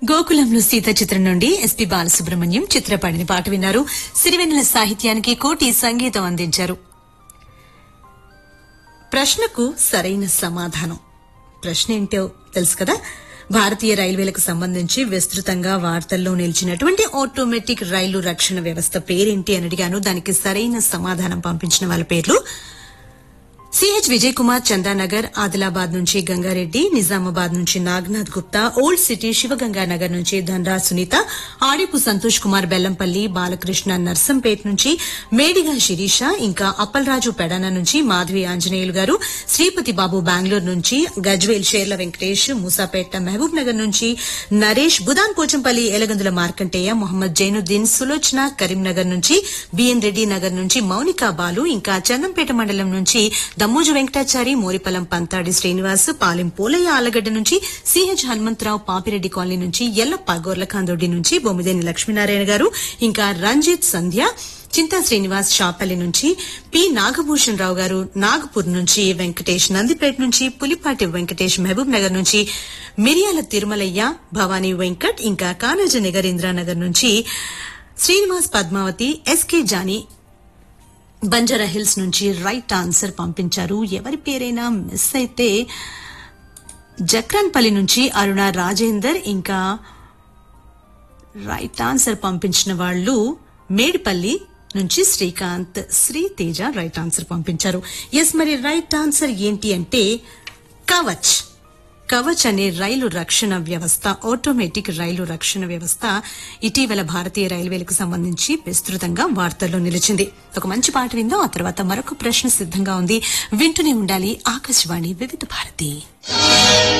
గోకులంలో సీత చిత్రం నుండి ఎస్పి బాలసుబ్రహ్మణ్యం చిత్రపడిన పాట విన్నారు సిరివెన్నెల సాహిత్యానికి కోటి సంగీతం అందించారు ప్రశ్నకు సరైన సమాధానం ప్రశ్న ఏంటో తెలుసు కదా భారతీయ రైల్వేలకు సంబంధించి విస్తృతంగా వార్తల్లో నిలిచినటువంటి ఆటోమేటిక్ రైలు రక్షణ వ్యవస్థ పేరేంటి అని అడిగాను దానికి సరైన సమాధానం పంపించిన వాళ్ళ పేర్లు సిహెచ్ విజయ్ కుమార్ చందానగర్ ఆదిలాబాద్ నుంచి గంగారెడ్డి నిజామాబాద్ నుంచి నాగనాథ్ గుప్తా ఓల్డ్ సిటీ శివగంగానగర్ నుంచి ధనరాజ్ సునీత ఆడిపు సంతోష్ కుమార్ బెల్లంపల్లి బాలకృష్ణ నర్సంపేట్ నుంచి మేడిగా శిరీష ఇంకా అప్పలరాజు పెడాన నుంచి మాధవి ఆంజనేయులు గారు శ్రీపతి బాబు బెంగళూరు నుంచి గజ్వేల్ షేర్ల వెంకటేష్ మూసాపేట మహబూబ్ నగర్ నుంచి నరేష్ బుదాన్ పోచంపల్లి ఎలగందుల మార్కంటేయ మొహమ్మద్ జైనుద్దీన్ సులోచన కరీంనగర్ నుంచి బిఎన్ రెడ్డి నగర్ నుంచి మౌనికా బాలు ఇంకా చందంపేట మండలం నుంచి దమ్మోజు వెంకటాచారి మోరిపల్లం పంతాడి శ్రీనివాస్ పాలెం పోలయ్య ఆలగడ్డ నుంచి సిహెచ్ హనుమంతరావు పాపిరెడ్డి కాలనీ నుంచి ఎల్లప్ప గోర్లకాందొడ్డి నుంచి బొమ్మిదేని లక్ష్మీనారాయణ గారు ఇంకా రంజిత్ సంధ్య చింతా శ్రీనివాస్ షాపల్లి నుంచి పి నాగభూషణ్ రావు గారు నాగపూర్ నుంచి వెంకటేష్ నందిపేట నుంచి పులిపాటి వెంకటేష్ మహబూబ్ నగర్ నుంచి మిరియాల తిరుమలయ్య భవానీ వెంకట్ ఇంకా కానజ నగర్ నుంచి శ్రీనివాస్ పద్మావతి ఎస్కే జానీ బంజారా హిల్స్ నుంచి రైట్ ఆన్సర్ పంపించారు ఎవరి పేరైనా మిస్ అయితే జక్రాన్పల్లి నుంచి అరుణ రాజేందర్ ఇంకా రైట్ ఆన్సర్ పంపించిన వాళ్ళు మేడిపల్లి నుంచి శ్రీకాంత్ శ్రీ తేజ రైట్ ఆన్సర్ పంపించారు ఎస్ మరి రైట్ ఆన్సర్ ఏంటి అంటే కవచ్ కవచ్ అనే రైలు రక్షణ వ్యవస్థ ఆటోమేటిక్ రైలు రక్షణ వ్యవస్థ ఇటీవల భారతీయ రైల్వేలకు సంబంధించి విస్తృతంగా వార్తల్లో నిలిచింది ఒక మంచి పాట విందాం ఆ తర్వాత మరొక ప్రశ్న సిద్ధంగా ఉంది వింటూనే ఉండాలి ఆకాశవాణి వివిధ భారతి